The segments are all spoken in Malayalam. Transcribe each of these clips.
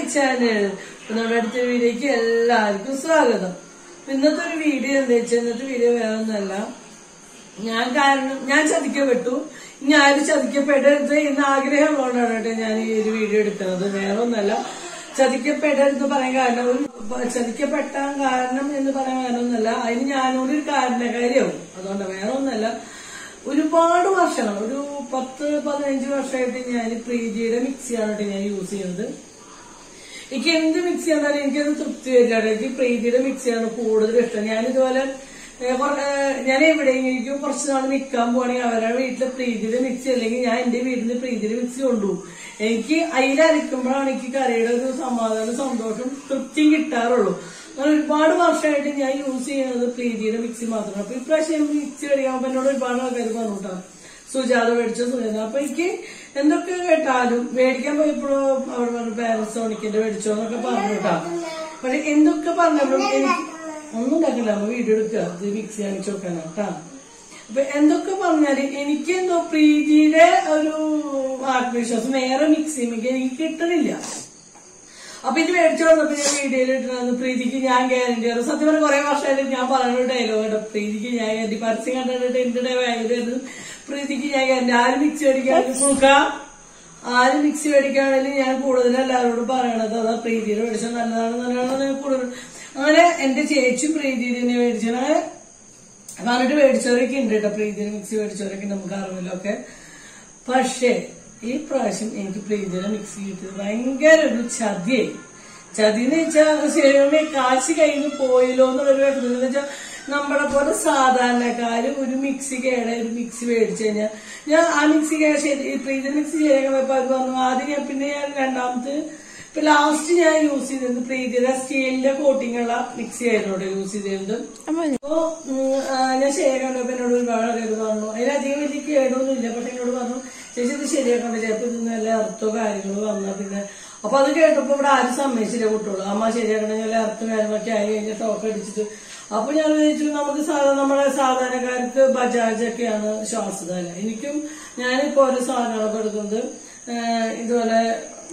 ചാനൽ നമ്മുടെ അടുത്ത വീഡിയോക്ക് എല്ലാവർക്കും സ്വാഗതം ഇന്നത്തെ ഒരു വീഡിയോ എന്താ വെച്ചാൽ ഇന്നത്തെ വീഡിയോ വേറെ ഒന്നല്ല ഞാൻ കാരണം ഞാൻ ചതിക്കപ്പെട്ടു ഇനി ആരും ചതിക്കപ്പെടരുത് എന്ന ആഗ്രഹമുള്ളതാണ് കേട്ടോ ഞാൻ ഈ ഒരു വീഡിയോ എടുക്കുന്നത് വേറെ ഒന്നല്ല ചതിക്കപ്പെടരുത് പറയാൻ കാരണം ഒരു ചതിക്കപ്പെട്ടാൻ കാരണം എന്ന് പറയാൻ കാരണം ഒന്നല്ല അതിന് ഞാനോട് ഒരു കാരണക്കാരിയാവും അതുകൊണ്ട് വേറെ ഒന്നല്ല ഒരുപാട് വർഷങ്ങൾ ഒരു പത്ത് പതിനഞ്ച് വർഷമായിട്ട് ഞാൻ പ്രീതിയുടെ മിക്സിയാണ് കേട്ടോ ഞാൻ യൂസ് ചെയ്യുന്നത് എനിക്ക് എന്ത് മിക്സ് ചെയ്താലും എനിക്കത് തൃപ്തി വരില്ല എനിക്ക് പ്രീതിയുടെ മിക്സിയാണ് കൂടുതൽ ഇഷ്ടം ഞാനിതുപോലെ ഏഹ്, കൊറ- ഏഹ്, ഞാൻ എവിടെയെങ്കിലും കുറച്ച് നാൾ നിൽക്കാൻ പോവാണെങ്കിൽ അവരുടെ വീട്ടിലെ പ്രീതിയുടെ മിക്സി അല്ലെങ്കിൽ ഞാൻ എന്റെ വീട്ടിൽ നിന്ന് പ്രീതിയുടെ മിക്സി കൊണ്ടുപോകും എനിക്ക് അതിലരക്കുമ്പോഴാണ് എനിക്ക് കറിയുടെ ഒരു സമാധാനം സന്തോഷം തൃപ്തിയും കിട്ടാറുള്ളൂ അങ്ങനെ ഒരുപാട് വർഷമായിട്ട് ഞാൻ യൂസ് ചെയ്യുന്നത് പ്രീതിയുടെ മിക്സി മാത്രമാണ് അപ്പൊ ഇപ്രാവശ്യം മിക്സി മേടിക്കാൻ എന്നോട് ഒരുപാട് ആൾക്കാർ പറഞ്ഞു കേട്ടോ സുജാത മേടിച്ച സുജാത അപ്പൊ എനിക്ക് എന്തൊക്കെ കേട്ടാലും മേടിക്കാൻ പോയപ്പോഴും അവിടെ പറഞ്ഞു പാരസോണിക്കിന്റെ മേടിച്ചോ എന്നൊക്കെ പറഞ്ഞു കേട്ടാ പക്ഷെ എന്തൊക്കെ പറഞ്ഞപ്പോഴും എനിക്ക് ഒന്നും ഉണ്ടാക്കില്ല നമ്മ വീഡിയോ എടുക്കുക ഇത് മിക്സി കാണിച്ചു നോക്കാനാ കേട്ടാ അപ്പൊ എന്തൊക്കെ പറഞ്ഞാല് എനിക്ക് എന്തോ പ്രീതിയുടെ ഒരു ആത്മവിശ്വാസം വേറെ മിക്സി എനിക്ക് കിട്ടണില്ല അപ്പൊ ഇത് മേടിച്ചു വന്നപ്പോ ഞാൻ വീഡിയോയിൽ ഇട്ടിരുന്നു പ്രീതിക്ക് ഞാൻ ഗ്യാരണ്ടി ആണ് സത്യം പറഞ്ഞ കുറെ വർഷമായിട്ട് ഞാൻ പറയുന്ന ഡയലോഗ് കേട്ടോ പ്രീതിക്ക് ഞാൻ ഗ്യാരണ്ടി പരസ്യം കണ്ടിട്ട് എന്റെ ഭയങ്കര പ്രീതിക്ക് ഞാൻ ഗ്യാരണ്ടി ആര് മിക്സി മേടിക്കുകയാണെങ്കിൽ നോക്കാം ആര് മിക്സി മേടിക്കുകയാണെങ്കിലും ഞാൻ കൂടുതൽ എല്ലാവരോടും പറയണത് അതാ പ്രീതിയുടെ മേടിച്ചാൽ നല്ലതാണെന്നാണ് ഞാൻ കൂടുതൽ അങ്ങനെ എന്റെ ചേച്ചി പ്രീതിയുടെ തന്നെ മേടിച്ചത് അങ്ങനെ പറഞ്ഞിട്ട് മേടിച്ചവരൊക്കെ ഉണ്ട് കേട്ടോ പ്രീതിയുടെ മിക്സി മേടിച്ചവരൊക്കെ നമുക്ക് അറിവില്ലൊക്കെ പക്ഷേ ഈ പ്രാവശ്യം എനിക്ക് പ്രീതിയുടെ മിക്സി കിട്ടിയത് ഭയങ്കര ഒരു ചതിയായി ചതി എന്ന് വെച്ചാൽ ശരിയുമേ കാശ് കയ്യിൽ നിന്ന് പോയല്ലോ എന്നുള്ളൊരു വിഷമം എന്ന് വെച്ചാൽ നമ്മളെ പോലെ സാധാരണക്കാര് ഒരു മിക്സി കേട ഒരു മിക്സി മേടിച്ചു കഴിഞ്ഞാൽ ഞാൻ ആ മിക്സി കേട ശരി ഈ പ്രീതി മിക്സി ശരിയാക്കാൻ പോയപ്പോ അവർ പറഞ്ഞു ആദ്യം ഞാൻ പിന്നെ ഞാൻ രണ്ടാമത് ഇപ്പൊ ലാസ്റ്റ് ഞാൻ യൂസ് ചെയ്തിരുന്നത് പ്രീതിയുടെ സ്റ്റീലിന്റെ കോട്ടിംഗ് ഉള്ള മിക്സി ആയിരുന്നു ഇവിടെ യൂസ് ചെയ്തിരുന്നത് അപ്പോ ഉം, ആ, ഞാൻ ശരിയാക്കണ്ടപ്പോ എന്നോട് ഒരുപാട് ആൾക്കാർ പറഞ്ഞു അതിലധികം വലിയ കേടൊന്നും ഇല്ല പക്ഷെ എന്നോട് പറഞ്ഞു ചേച്ചി ഇത് ശരിയാക്കണ്ട ചിലപ്പോ ഇത് നല്ല അർത്ഥോ കാര്യങ്ങളോ വന്നാൽ പിന്നെ അപ്പൊ അത് കേട്ടപ്പോ ഇവിടെ ആരും സമ്മതിച്ചില്ല കുട്ടികള് അമ്മ ശരിയാക്കണ നല്ല അർത്ഥം കാര്യങ്ങളൊക്കെ ആയി കഴിഞ്ഞാൽ ഷോക്ക് അടിച്ചിട്ട് അപ്പൊ ഞാൻ വിചാരിച്ചു നമുക്ക് സാധാ നമ്മളെ സാധാരണക്കാർക്ക് ബജാജ് ഒക്കെയാണ് ശ്വാസധാര എനിക്കും ഞാനിപ്പോ ഓരോ സാധനങ്ങളൊക്കെ എടുക്കുന്നത് ആ, ഇതുപോലെ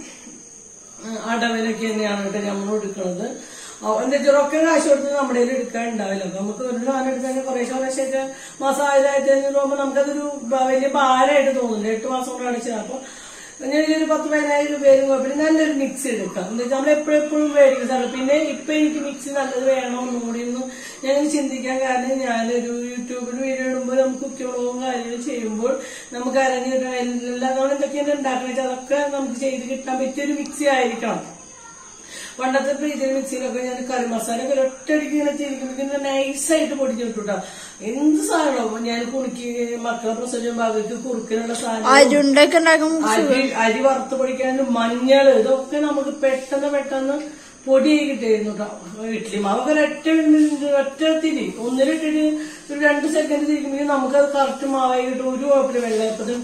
അടവിലൊക്കെ തന്നെയാണ് കേട്ടോ നമ്മൾ എടുക്കുന്നത് എന്താ വെച്ചാൽ റൊക്കം കാശ് കൊടുത്ത് നമ്മുടെ കയ്യിൽ എടുക്കാൻ ഉണ്ടാവില്ല അപ്പൊ നമുക്ക് ഒരു സാധനം എടുക്കാൻ കുറേശ്ശെ കുറേശ്ശെയൊക്കെ മാസം ആയിരം ആയിരത്തി അഞ്ഞൂറ് പോകുമ്പോൾ നമുക്കതൊരു ബ- വലിയ ഭാരമായിട്ട് തോന്നുന്നില്ല എട്ട് മാസം കൊണ്ട് അടച്ചത് അപ്പൊ ഞാൻ ഈ ഒരു പത്ത് പതിനായിരം രൂപയും കുഴപ്പമില്ല നല്ലൊരു മിക്സി എടുക്കാം എന്താ വെച്ചാൽ നമ്മൾ എപ്പോഴും എപ്പോഴും മേടിക്കുന്ന സാധനം പിന്നെ ഇപ്പൊ എനിക്ക് മിക്സി നല്ലത് വേണോ ഒന്നും കൂടി ഒന്ന് ഞാൻ ചിന്തിക്കാൻ കാരണം ഞാനൊരു യൂട്യൂബിൽ വീഡിയോ ഇടുമ്പോൾ നമുക്ക് കുക്കികളവും കാര്യങ്ങളും ചെയ്യുമ്പോൾ നമുക്ക് അറിഞ്ഞു കിട്ടണം എല്ലാം നമ്മൾ എന്തൊക്കെയാണ് ഉണ്ടാക്കുന്നത് വെച്ചാൽ അതൊക്കെ നമുക്ക് ചെയ്ത് കിട്ടാൻ പറ്റിയൊരു മിക്സി ആയിരിക്കണം പണ്ടത്തെ പ്രീതിയുടെ മിക്സിയിലൊക്കെ ഞാൻ കറി മസാല ഒക്കെ ഒറ്റയടിക്ക് ഇങ്ങനെ ചെയ്തിരിക്കുമ്പോൾ നൈസായിട്ട് പൊടിഞ്ഞു കിട്ടൂട്ടോ എന്ത് സാധനമോ ഞാൻ കുറുക്കി മക്കളെ പ്രസവിച്ചുമ്പോൾ അവർക്ക് കുറുക്കിനുള്ള സാധനം അരുണ്ടൊക്കെ ഉണ്ടാക്കുമ്പോ അരി അരി വറുത്ത് പൊടിക്കാണ്ട് മഞ്ഞള് ഇതൊക്കെ നമുക്ക് പെട്ടെന്ന് പെട്ടെന്ന് പൊടിയായി കിട്ടിയിരുന്നു കേട്ടോ ഇഡ്ലി മാവൊക്കെ ഒരൊറ്റ മിനിറ്റ് ഒറ്റ തിരി ഒന്നിലിട്ടിട്ട് ഒരു രണ്ട് സെക്കൻഡ് തിരിക്കുമ്പോൾ നമുക്കത് കറക്റ്റ് മാവായി കിട്ടും ഒരു കുഴപ്പമില്ല വെള്ളയപ്പത്തിന്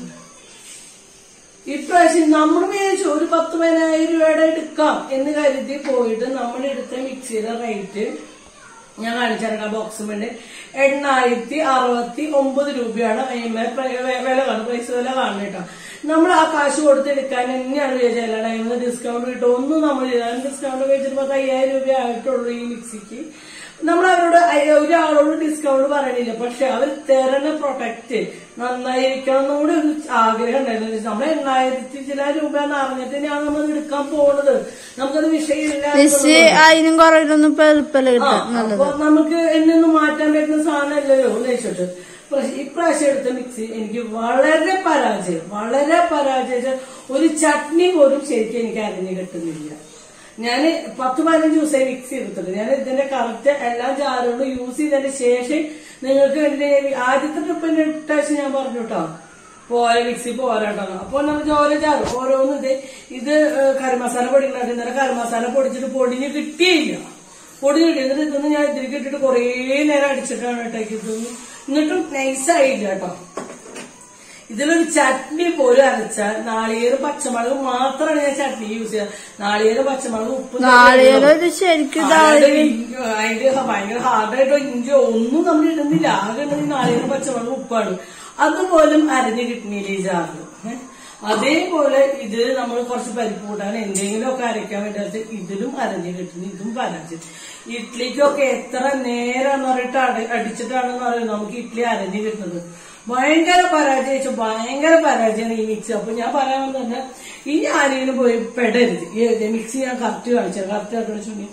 ഇപ്രാവശ്യം നമ്മൾ വിചാരിച്ചു ഒരു പത്ത് പതിനായിരം രൂപയുടെ എടുക്കാം എന്ന് കരുതി പോയിട്ട് നമ്മൾ എടുത്ത മിക്സിയുടെ റേറ്റ് ഞാൻ കാണിച്ചിറക്കാം ബോക്സ് വേണ്ടി എണ്ണായിരത്തി അറുപത്തി ഒമ്പത് രൂപയാണ് അതിന്മേൽ പ്ര- വെ- വില കാണും പ്രൈസ് വില കാണും കേട്ടോ നമ്മൾ ആ കാശ് കൊടുത്ത് എടുക്കാൻ തന്നെയാണ് വിചാരിച്ചത് അല്ലാണ്ട് അതിന് ഡിസ്കൗണ്ട് കിട്ടും ഒന്നും നമ്മൾ ചെയ്താൽ ഡിസ്കൗണ്ട് വെച്ചിട്ട് പത്ത് അയ്യായിരം രൂപ ആയിട്ടുള്ളൂ ഈ മിക്സിക്ക് നമ്മൾ അവരോട് അയ്യ- ഒരാളോട് ഡിസ്കൗണ്ട് പറയണില്ല പക്ഷെ അവർ തരണ പ്രൊഡക്റ്റ് നന്നായിരിക്കണം എന്നുകൂടി ഒരു ആഗ്രഹം ഉണ്ടായിരുന്നു നമ്മൾ എണ്ണായിരത്തി ചില രൂപ എന്ന് അറിഞ്ഞിട്ട് ഞാൻ നമ്മൾ എടുക്കാൻ പോകുന്നത് നമുക്കത് വിഷയമില്ല മിസ് അതിനും കുറയിലൊന്നും ഇപ്പൊ എളുപ്പമല്ല ആ, കിട്ടാം അപ്പൊ നമുക്ക് എന്നൊന്നും മാറ്റാൻ പറ്റുന്ന സാധനമല്ലല്ലോ എന്ന് വെച്ചിട്ട് പക്ഷെ ഇപ്രാവശ്യം എടുത്ത മിക്സി എനിക്ക് വളരെ പരാജയം വളരെ പരാജയം ഒരു ചട്നി പോലും ശരിക്കും എനിക്ക് അരിഞ്ഞു കിട്ടുന്നില്ല ഞാൻ പത്ത് പതിനഞ്ച് ദിവസമായി മിക്സി എടുത്തിട്ട് ഞാൻ ഇതിന്റെ കറക്റ്റ് എല്ലാ ജാറുകളും യൂസ് ചെയ്തതിന് ശേഷം നിങ്ങൾക്ക് വേണ്ടി ഞാൻ ആദ്യത്തെ ട്രിപ്പിന്റെ ഇട്ടാഴ്ച ഞാൻ പറഞ്ഞു കേട്ടോ പോര മിക്സി പോരാട്ടോ അപ്പൊ നമുക്ക് ഓരോ ജാറ് ഓരോന്ന് ഇത് ഇത് ഏഹ്, കറി മസാല പൊടിക്കണായിട്ട് ഇന്നലെ കറി മസാല പൊടിച്ചിട്ട് പൊടിഞ്ഞ് കിട്ടിയില്ല പൊടി കിട്ടി എന്നിട്ട് ഇതൊന്ന് ഞാൻ ഇതിലേക്ക് ഇട്ടിട്ട് കുറേ നേരം അടിച്ചിട്ടാണ് കേട്ടോ ഇതൊന്നും എന്നിട്ടും നൈസായില്ല കേട്ടോ ഇതിലൊരു ചട്നി പോലും അരച്ചാൽ നാളികേരം പച്ചമുളക് മാത്രമാണ് ഞാൻ ചട്നി യൂസ് ചെയ്യുക നാളികേരം പച്ചമുളക് ഉപ്പ് നാളികേരം ഒരു ശരിക്കും ഇതാ- അതിന്റെ ഭയങ്കര ഹാർഡായിട്ടോ ഇഞ്ചോ ഒന്നും നമ്മൾ ഇടുന്നില്ല ആകെ ഉണ്ടെങ്കിൽ നാളികേരം പച്ചമുളക് ഉപ്പാണ് അതുപോലും അരഞ്ഞു കിട്ടുന്നില്ല ഈ ജാറിൽ അതേപോലെ ഇതിൽ നമ്മൾ കുറച്ച് പരിപ്പ് കൂട്ടാൻ എന്തെങ്കിലും ഒക്കെ അരയ്ക്കാൻ വേണ്ടി ഇതിലും അരഞ്ഞ് കിട്ടുന്നു ഇതും പരഞ്ച് ഇഡ്ലിക്കൊക്കെ എത്ര നേരം പറഞ്ഞിട്ട് അടി- അടിച്ചിട്ടാണെന്ന് അറിയാം നമുക്ക് ഇഡ്ഡലി അരഞ്ഞ് കിട്ടുന്നത് ഭയങ്കര പരാജയിച്ചു ഭയങ്കര പരാജയമാണ് ഈ മിക്സി അപ്പൊ ഞാൻ പറയാൻ തന്നെ ഈ ഞാനിങ്ങനെ പോയി പെടരുത് ഈ മിക്സി ഞാൻ കറക്റ്റ് കാണിച്ചത് കറക്റ്റ് ആയിട്ട് വെച്ചോണ്ടി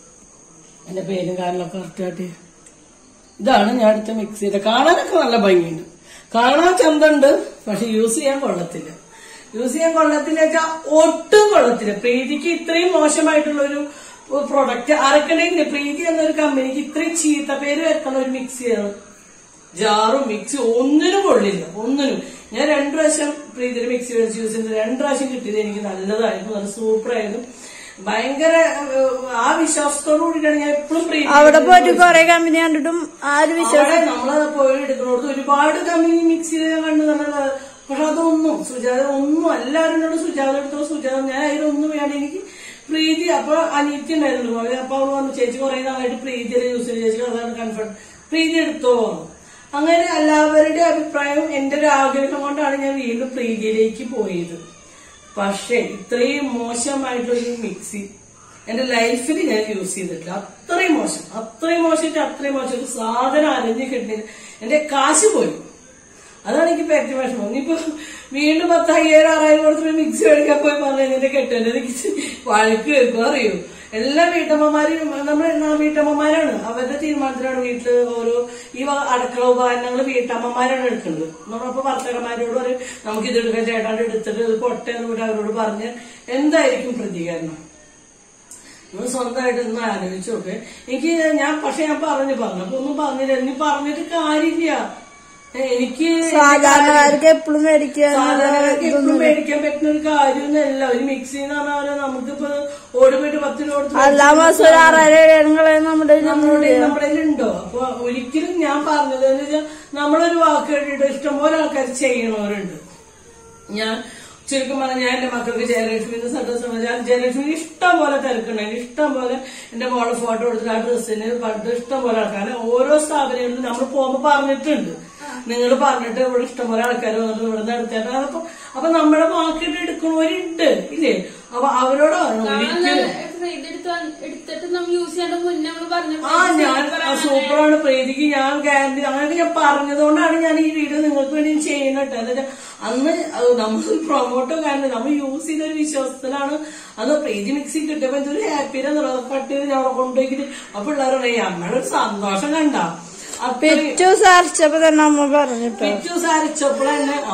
എന്റെ പേരും കാരണമൊക്കെ കറക്റ്റ് ആയിട്ട് ഇതാണ് ഞാൻ അടുത്ത മിക്സിയുടെ കാണാനൊക്കെ നല്ല ഭംഗിയുണ്ട് കാണാൻ ചന്തണ്ട് പക്ഷെ യൂസ് ചെയ്യാൻ കൊള്ളത്തില്ല യൂസ് ചെയ്യാൻ കൊള്ളത്തില്ല വെച്ചാൽ ഒട്ടും കൊള്ളത്തില്ല പ്രീതിക്ക് ഇത്രയും മോശമായിട്ടുള്ള ഒരു പ്രൊഡക്റ്റ് ആർക്കണെങ്കിൽ പ്രീതി എന്നൊരു കമ്പനിക്ക് ഇത്രയും ചീത്ത പേര് വെക്കുന്ന ഒരു മിക്സിയാണ് ജാറും മിക്സി ഒന്നിനും കൊള്ളില്ല ഒന്നിനും ഞാൻ രണ്ടു പ്രാവശ്യം പ്രീതിയുടെ മിക്സി മേടിച്ച് യൂസ് ചെയ്തത് രണ്ടു പ്രാവശ്യം കിട്ടിയത് എനിക്ക് നല്ലതായിരുന്നു നല്ല സൂപ്പർ ആയിരുന്നു ഭയങ്കര ഏഹ്, ആ വിശ്വാസത്തോടു കൂടിയിട്ടാണ് ഞാൻ എപ്പോഴും പ്രീതി അവിടെ പോയിട്ട് കൊറേ കമ്പനി കണ്ടിട്ടും ആ ഒരു വിശ്വാസം അവിടെ നമ്മളത് പോയി എടുക്കുന്നിടത്ത് ഒരുപാട് കമ്പനി മിക്സി കണ്ടു പറഞ്ഞത് പക്ഷെ അതൊന്നും സുജാത ഒന്നും എല്ലാവരും എന്നോട് സുജാത എടുത്തോ സുജാത ഞാൻ അതിലൊന്നും വേണ്ട എനിക്ക് പ്രീതി അപ്പൊ അനിയത്തി ഉണ്ടായിരുന്നു അവര് അപ്പൊ അവള് പറഞ്ഞു ചേച്ചി കുറെ നാളായിട്ട് പ്രീതിയുടെ യൂസ് ചെയ്ത് ചേച്ചി അതാണ് കൺഫേം പ്രീതി എടുത്തോ പറഞ്ഞു. അങ്ങനെ എല്ലാവരുടെ അഭിപ്രായവും എന്റെ ഒരു ആഗ്രഹം കൊണ്ടാണ് ഞാൻ വീണ്ടും പ്രീതിയിലേക്ക് പോയത് പക്ഷേ ഇത്രയും മോശമായിട്ടുള്ള ഈ മിക്സി എന്റെ ലൈഫിൽ ഞാൻ യൂസ് ചെയ്തിട്ടില്ല അത്രയും മോശം അത്രയും മോശമായിട്ട് അത്രയും മോശം ഒരു സാധനം അരഞ്ഞു കിട്ടുന്നില്ല എന്റെ കാശ് പോയി അതാണ് എനിക്ക് പറ്റിയ വിഷമം ഇനിയിപ്പോ വീണ്ടും പത്ത് അയ്യായിരം ആറായിരം കൊടുത്തിട്ട് മിക്സി മേടിക്കാൻ പോയി പറഞ്ഞു എന്റെ കെട്ടത് എനിക്ക് വഴക്ക് കേൾക്കും അറിയോ എല്ലാ വീട്ടമ്മമാരും നമ്മുടെ വീട്ടമ്മമാരാണ് അവരുടെ തീരുമാനത്തിലാണ് വീട്ടില് ഓരോ ഈ വക അടുക്കള ഉപകരണങ്ങൾ വീട്ടമ്മമാരാണ് എടുക്കുന്നത് നമ്മളപ്പോ ഭർത്തകന്മാരോട് പറയും നമുക്ക് ഇത് എടുക്കാൻ ചേട്ടാണ്ട് എടുത്തിട്ട് ഇത് പൊട്ടേന്ന് കൂടി അവരോട് പറഞ്ഞ് എന്തായിരിക്കും പ്രതികരണം നിങ്ങൾ സ്വന്തമായിട്ട് ഒന്ന് ആലോചിച്ച് നോക്കെ എനിക്ക് ഞാൻ പക്ഷെ ഞാൻ പറഞ്ഞു പറഞ്ഞപ്പോ ഒന്നും പറഞ്ഞില്ല ഇനി പറഞ്ഞിട്ട് കാര്യമില്ല ഏ, എനിക്ക് സാധാരണക്കാർക്ക് എപ്പോഴും മേടിക്കുക സാധാരണക്കാർക്ക് എപ്പോഴും മേടിക്കാൻ പറ്റുന്ന ഒരു കാര്യമൊന്നുമല്ല ഒരു മിക്സി എന്ന് പറഞ്ഞാൽ പോലെ നമുക്കിപ്പോ ഓടുപോയിട്ട് പത്ത് രൂപ കൊടുത്ത് എല്ലാ മാസം ഒരു ആറായിരം ഏഴായിരം കളയാൻ നമ്മുടെ കയ്യിൽ നമ്മുടെ നമ്മുടെ ഉണ്ടോ അപ്പൊ ഒരിക്കലും ഞാൻ പറഞ്ഞത് എന്ന് വെച്ചാൽ നമ്മളൊരു വാക്ക് കേട്ടിട്ട് ഇഷ്ടംപോലെ ആൾക്കാർ ചെയ്യണവരുണ്ട് ഞാൻ ചുരുക്കം പറഞ്ഞാൽ ഞാൻ എന്റെ മക്കൾക്ക് ജയലക്ഷ്മിന്റെ സന്തോഷം ഞാൻ ജയലക്ഷ്മിക്ക് ഇഷ്ടം പോലെ തിരക്കുണ്ടായി ഇഷ്ടം പോലെ എന്റെ മോളെ ഫോട്ടോ എടുത്തിട്ട് ആ ഡ്രസ്സിന് പണ്ട് ഇഷ്ടം പോലെ ആൾക്കാർ ഓരോ സ്ഥാപനങ്ങളിലും നമ്മൾ പോകുമ്പോ പറഞ്ഞിട്ടുണ്ട് നിങ്ങൾ പറഞ്ഞിട്ട് ഇവിടെ ഇഷ്ടംപോലെ ആൾക്കാർ വന്നിട്ട് ഇവിടെ നടത്തിയിട്ട് അപ്പൊ അപ്പൊ നമ്മുടെ മാർക്കറ്റ് എടുക്കണവരുണ്ട് ഇല്ലേ അപ്പൊ അവരോട് ഒരിക്കലും എടുത്തിട്ട് നമ്മൾ യൂസ് ചെയ്യേണ്ട മുന്നേ നമ്മൾ പറഞ്ഞു ആ ഞാൻ ആ സൂപ്പറാണ് പ്രീതിക്ക് ഞാൻ ഗ്യാരണ്ടി അങ്ങനെയൊക്കെ ഞാൻ പറഞ്ഞതുകൊണ്ടാണ് ഞാൻ ഈ വീഡിയോ നിങ്ങൾക്ക് വേണ്ടി ചെയ്യുന്നത് എന്നിട്ട് അന്ന് അത് നമ്മൾ പ്രൊമോട്ടോ കാരണം നമ്മൾ യൂസ് ചെയ്ത ഒരു വിശ്വാസത്തിലാണ് അന്ന് പ്രീതി മിക്സി കിട്ടിയപ്പോ എന്തൊരു ഹാപ്പിനെ പട്ടി ഞാൻ കൊണ്ടുപോയിട്ട് അപ്പൊ പിള്ളേർ പറയും അമ്മയുടെ ഒരു സന്തോഷം കണ്ട അത്രയും പിറ്റു സാരിച്ചപ്പോ തന്നെ അമ്മ പറഞ്ഞിട്ടോ പിറ്റു സാരിച്ചപ്പോഴെന്നെ ആ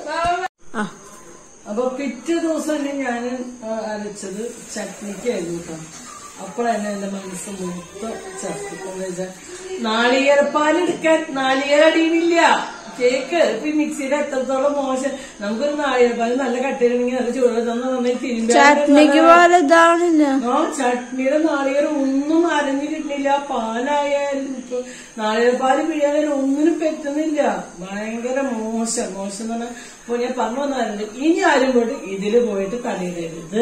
ആ അപ്പൊ പിറ്റേ ദിവസം തന്നെ ഞാൻ അരച്ചത് ചട്നിക്കായിരുന്നു കേട്ടോ അപ്പോഴന്നെ എന്റെ മനസ്സ് മൊത്തം ചർത്തിക്കെന്ന് വെച്ചാൽ നാളികേരപ്പാൽ എടുക്കാൻ നാളികേര അടിയുന്നില്ല കേക്ക് ഇപ്പൊ ഈ മിക്സിയുടെ എത്രത്തോളം മോശം നമുക്കൊരു നാളികേരപ്പാൽ നല്ല കട്ടിയിലുണ്ടെങ്കിൽ നല്ല ചൂട് തന്നെ നന്നായി ചട്നിക്ക് തിരുമ്പി പോലെ ഇതാവണില്ല ആ ചട്നിയുടെ നാളികേരം ഒന്നും അരഞ്ഞു കിട്ടുന്നില്ല പാലായാലും ഇപ്പൊ നാളികേരപ്പാല് പിഴിയാനും ഒന്നിനും പറ്റുന്നില്ല ഭയങ്കര മോശം മോശം എന്ന് പറഞ്ഞാൽ അപ്പൊ ഞാൻ പറഞ്ഞു വന്നാലുണ്ട് ഇനി ആരും പോയിട്ട് ഇതില് പോയിട്ട് തലയിടരുത്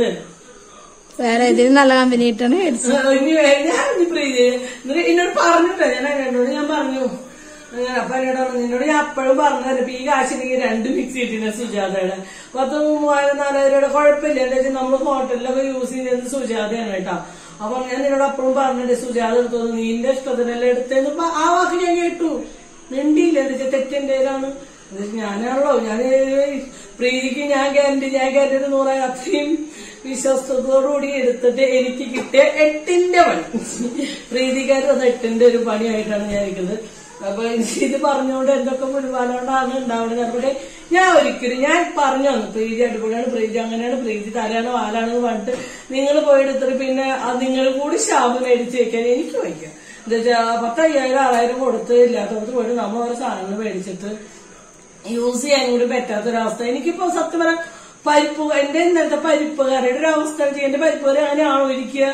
വേറെ ഏതെങ്കിലും നല്ല കമ്പനി കിട്ടണേ മേടിച്ചു ഇനി വേ- ഞാൻ ഇനി പ്രീതി എന്നിട്ട് എന്നോട് പറഞ്ഞിട്ടോ ഞാൻ എന്നോട് ഞാൻ പറഞ്ഞു ഞാൻ അപ്പൊ എന്നോട് പറഞ്ഞു നിന്നോട് ഞാൻ അപ്പോഴും പറഞ്ഞതല്ലേ ഇപ്പൊ ഈ കാശിനെങ്കിൽ രണ്ട് മിക്സി കിട്ടിനെ സുജാതയുടെ പത്ത് മൂവായിരം നാലായിരം കുഴപ്പമില്ല എന്താ വെച്ചാൽ നമ്മൾ ഹോട്ടലിലൊക്കെ യൂസ് ചെയ്യുന്നത് സുജാതയാണ് കേട്ടോ അപ്പൊ ഞാൻ നിന്നോട് അപ്പോഴും പറഞ്ഞിട്ട് സുജാത എടുത്തത് നിന്റെ ഇഷ്ടത്തിനല്ലേ എടുത്തേന്ന് ഇപ്പൊ ആ വാക്ക് ഞാൻ കേട്ടു നിണ്ടില്ല എന്താ വെച്ചാൽ തെറ്റെന്തേലാണ് ഞാനാണല്ലോ ഞാൻ പ്രീതിക്ക് ഞാൻ ഗ്യാരണ്ടി ഞാൻ ഗ്യാരണ്ടി നൂറായി അത്രയും വിശ്വാസത്തോടുകൂടി എടുത്തിട്ട് എനിക്ക് കിട്ടിയ എട്ടിന്റെ പണി പ്രീതിക്കാർ അത് എട്ടിന്റെ ഒരു പണിയായിട്ടാണ് ഞാൻ ഇരിക്കുന്നത് അപ്പൊ എനിക്ക് ഇത് പറഞ്ഞുകൊണ്ട് എന്തൊക്കെ മുഴുവാനോണ്ടാണ് ഉണ്ടാവുന്നത് അതുകൊണ്ട് ഞാൻ ഒരിക്കലും ഞാൻ പറഞ്ഞു തന്നു പ്രീതി അടിപൊളിയാണ് പ്രീതി അങ്ങനെയാണ് പ്രീതി തലയാണ് വാലാണെന്ന് പറഞ്ഞിട്ട് നിങ്ങൾ പോയെടുത്തിട്ട് പിന്നെ അത് നിങ്ങൾ കൂടി ശാപം മേടിച്ച് വെക്കാൻ എനിക്ക് വയ്ക്കാം എന്താ വെച്ചാ പത്തയ്യായിരം ആറായിരം കൊടുത്ത് ഇല്ലാത്തവർക്ക് പോയിട്ട് നമ്മൾ ഓരോ സാധനങ്ങൾ മേടിച്ചിട്ട് യൂസ് ചെയ്യാൻ കൂടി പറ്റാത്തൊരവസ്ഥ എനിക്കിപ്പോ സത്യം പറയാം പരിപ്പ് എന്റെ ഇന്നത്തെ പരിപ്പ് കറിയുടെ ഒരു അവസ്ഥ വെച്ച് എന്റെ പരിപ്പ് കറി അങ്ങനെയാണോ ഇരിക്കുക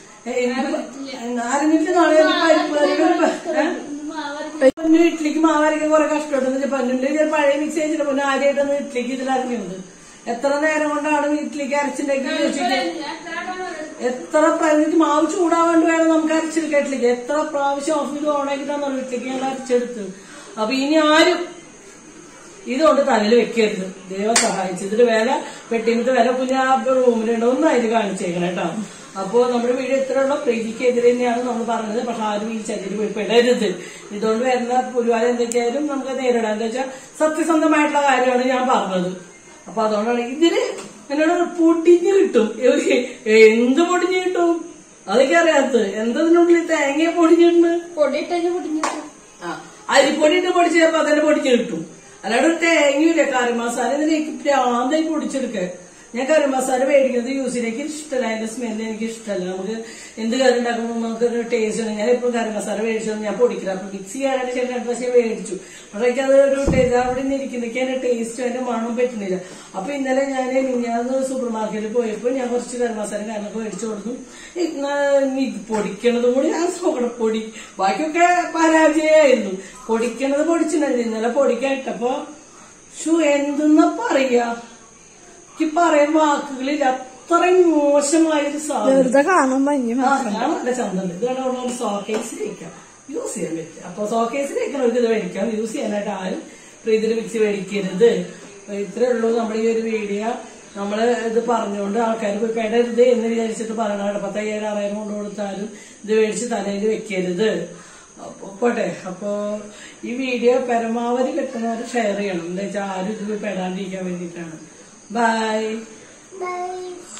അറിഞ്ഞിട്ട് നാളെ എന്റെ പരിപ്പ് കറിയുടെ ഒരു പ- ഏ? പൊന്നു ഇഡ്ലിക്ക് മാവരയ്ക്കാൻ കുറെ കഷ്ടമുണ്ടെന്ന് പന്നുണ്ട് ഞാൻ പഴയ മിക്സ് ചെയ്തിട്ട് പൊന്നു ആദ്യമായിട്ടൊന്ന് ഇഡ്ലിക്ക് ഇതിൽ അറിഞ്ഞത് എത്ര നേരം കൊണ്ടാണ് ഇഡ്ലിക്ക് അരച്ചിട്ടുണ്ടെങ്കിൽ വെച്ചിട്ട് എത്ര പ്രാവശ്യം മാവ് ചൂടാവാണ്ട് വേണം നമുക്ക് അരച്ചെടുക്കാൻ ഇഡ്ലിക്ക് എത്ര പ്രാവശ്യം ഓഫ് ചെയ്ത് ഓണാക്കിട്ടാണ് ഇഡ്ലിക്ക് ഞാൻ അരച്ചെടുത്ത് അപ്പൊ ഇനി ആരും ഇതുകൊണ്ട് തലയിൽ വെക്കരുത് ദൈവം സഹായിച്ചു ഇതിന്റെ വില പെട്ടിനത്തെ വില കുഞ്ഞ റൂമിലുണ്ട് ഒന്ന് അതിൽ കാണിച്ചേക്കണം കേട്ടോ അപ്പോ നമ്മുടെ വീട് ഇത്രയുള്ള പ്രീതിക്കെതിരെ തന്നെയാണ് നമ്മൾ പറഞ്ഞത് പക്ഷെ ആരും ഈ ചതിരി പോയി പെടരുത് ഇതുകൊണ്ട് വരുന്ന പുരുവാല എന്തൊക്കെയായാലും നമുക്ക് നേരിടാം എന്താ വെച്ചാൽ സത്യസന്ധമായിട്ടുള്ള കാര്യമാണ് ഞാൻ പറഞ്ഞത് അപ്പൊ അതുകൊണ്ടാണ് ഇതിന് എന്നോട് പൊടിഞ്ഞു കിട്ടും എന്ത് പൊടിഞ്ഞു കിട്ടും അതൊക്കെ അറിയാത്തത് എന്തതിനുള്ളിൽ തേങ്ങ പൊടിഞ്ഞിട്ടുണ്ട് പൊടിയിട്ടന്നെ പൊടിഞ്ഞു ആ അരിപ്പൊടി ഇട്ട് പൊടിച്ചപ്പോ അതന്നെ പൊടിച്ച് കിട്ടും അല്ലാണ്ട് ഒരു തേങ്ങയില്ല കറി മസാല ഇതിലേക്ക് പ്രാന്തായി പൊടിച്ചെടുക്ക ഞാൻ കറി മസാല മേടിക്കുന്നത് യൂസ് ചെയ്യാൻ എനിക്ക് ഇഷ്ടമല്ല അതിന്റെ സ്മെല്ല് എനിക്ക് ഇഷ്ടമല്ല നമുക്ക് എന്ത് കറി ഉണ്ടാക്കുമ്പോൾ നമുക്കൊരു ടേസ്റ്റ് ഉണ്ട് ഞാൻ എപ്പോഴും കറി മസാല മേടിച്ചത് ഞാൻ പൊടിക്കില്ല അപ്പൊ മിക്സ് ചെയ്യാനായിട്ട് ചില രണ്ട് പ്രാവശ്യം മേടിച്ചു പക്ഷെ എനിക്ക് അത് ഒരു ടേസ്റ്റ് അവിടെ നിന്ന് ഇരിക്കുന്നേക്ക് അതിന്റെ ടേസ്റ്റ് അതിന്റെ മണം പറ്റുന്നില്ല അപ്പൊ ഇന്നലെ ഞാൻ മിഞ്ഞാന്ന് സൂപ്പർ മാർക്കറ്റിൽ പോയപ്പോൾ ഞാൻ കുറച്ച് കറി മസാല കാര്യങ്ങളൊക്കെ മേടിച്ചു കൊടുത്തു ഇന്ന് ഇത് പൊടിക്കണതും കൂടി ഞാൻ നോക്കണം പൊടി ബാക്കിയൊക്കെ പരാജയമായിരുന്നു പൊടിക്കണത് പൊടിച്ചിട്ടുണ്ടായിരുന്നു ഇന്നലെ പൊടിക്കാൻ ഇട്ടപ്പോ ഷു എന്തെന്നാ പറയാ എനിക്ക് പറയാൻ വാക്കുകളിൽ അത്രയും മോശമായൊരു സാധനം വെറുതെ കാണാൻ ഭംഗി ആ, ഞാൻ നല്ല ചന്തണ്ട് ഇതാണ് നമ്മൾ സോക്കേസിൽ വെക്കാം യൂസ് ചെയ്യാൻ പറ്റും അപ്പൊ സോക്കേസിൽ വെക്കണവർക്ക് ഇത് മേടിക്കാം യൂസ് ചെയ്യാനായിട്ട് ആരും പ്രീതിയുടെ മിക്സി മേടിക്കരുത് അപ്പൊ ഇത്രേ ഉള്ളൂ നമ്മുടെ ഈ ഒരു വീഡിയോ നമ്മള് ഇത് പറഞ്ഞുകൊണ്ട് ആൾക്കാർ പോയി പെടരുത് എന്ന് വിചാരിച്ചിട്ട് പറയണ പത്തയ്യായിരം ആറായിരം കൊണ്ട് കൊടുത്താലും ഇത് മേടിച്ച് തലയിൽ വെക്കരുത് അപ്പൊ പോട്ടെ അപ്പൊ ഈ വീഡിയോ പരമാവധി കിട്ടുന്നവർ ഷെയർ ചെയ്യണം എന്താ വെച്ചാൽ ആരും ഇത് പോയി പെടാണ്ടിരിക്കാൻ വേണ്ടിയിട്ടാണ് ബൈ Bye.